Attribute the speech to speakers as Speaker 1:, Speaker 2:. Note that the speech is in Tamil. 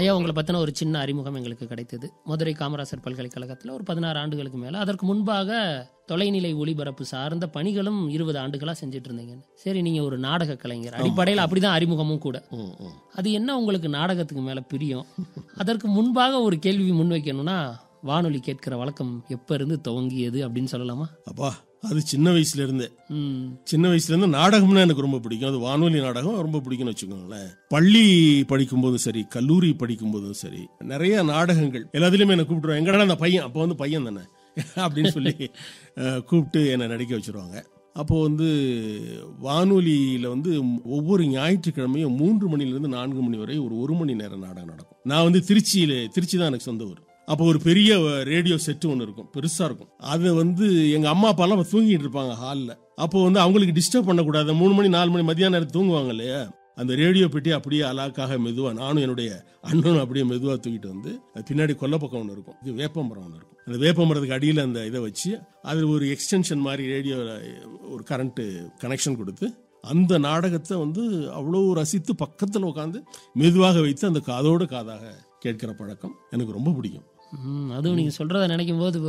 Speaker 1: ஐயா உங்களை பற்றின ஒரு சின்ன அறிமுகம் எங்களுக்கு கிடைத்தது மதுரை காமராசர் பல்கலைக்கழகத்தில் ஒரு பதினாறு ஆண்டுகளுக்கு மேலே அதற்கு முன்பாக தொலைநிலை ஒளிபரப்பு சார்ந்த பணிகளும் இருபது ஆண்டுகளாக செஞ்சுட்டு இருந்தீங்க சரி நீங்கள் ஒரு நாடக கலைஞர் அடிப்படையில் அப்படிதான் அறிமுகமும் கூட
Speaker 2: ம், ம்.
Speaker 1: அது என்ன உங்களுக்கு நாடகத்துக்கு மேலே பிரியம் அதற்கு முன்பாக ஒரு கேள்வி முன்வைக்கணும்னா வானொலி கேட்கிற வழக்கம் எப்போ இருந்து துவங்கியது அப்படின்னு சொல்லலாமா
Speaker 2: அப்பா அது சின்ன வயசுல இருந்தே
Speaker 1: ம்
Speaker 2: சின்ன வயசுல இருந்து நாடகம்னா எனக்கு ரொம்ப பிடிக்கும் அது வானொலி நாடகம் ரொம்ப பிடிக்கும்னு வச்சுக்கோங்களேன் பள்ளி படிக்கும்போதும் சரி கல்லூரி படிக்கும்போதும் சரி நிறைய நாடகங்கள் எல்லாத்துலயுமே என்ன கூப்பிட்டுருவாங்க எங்கடா அந்த பையன் அப்போ வந்து பையன் தானே அப்படின்னு சொல்லி அஹ், கூப்பிட்டு என்னை நடிக்க வச்சிருவாங்க அப்போ வந்து வானொலியில வந்து ஒவ்வொரு ஞாயிற்றுக்கிழமையும் மூன்று மணிலிருந்து நான்கு மணி வரை ஒரு ஒரு மணி நேரம் நாடகம் நடக்கும் நான் வந்து திருச்சியில திருச்சி தான் எனக்கு சொந்த ஊர் அப்போ ஒரு பெரிய ரேடியோ செட்டு ஒன்று இருக்கும் பெருசா இருக்கும் அது வந்து எங்க அம்மா அப்பாலாம் அப்ப தூங்கிட்டு இருப்பாங்க ஹாலில் அப்போ வந்து அவங்களுக்கு டிஸ்டர்ப் பண்ணக்கூடாது மூணு மணி நாலு மணி மதியான நேரம் தூங்குவாங்க இல்லையா அந்த ரேடியோ பெட்டி அப்படியே அலாக்காக மெதுவா நானும் என்னுடைய அண்ணனும் அப்படியே மெதுவா தூக்கிட்டு வந்து அது பின்னாடி கொல்லப்பக்கம் ஒன்று இருக்கும் இது வேப்பமரம் ஒன்று இருக்கும் அந்த வேப்பமரத்துக்கு அடியில் அந்த இதை வச்சு அதில் ஒரு எக்ஸ்டென்ஷன் மாதிரி ரேடியோ ஒரு கரண்ட்டு கனெக்ஷன் கொடுத்து அந்த நாடகத்தை வந்து அவ்வளோ ரசித்து பக்கத்தில் உட்காந்து மெதுவாக வைத்து அந்த காதோடு காதாக கேட்கிற பழக்கம் எனக்கு ரொம்ப பிடிக்கும்
Speaker 1: ம், அதுவும் நீங்கள் சொல்கிறத நினைக்கும் போது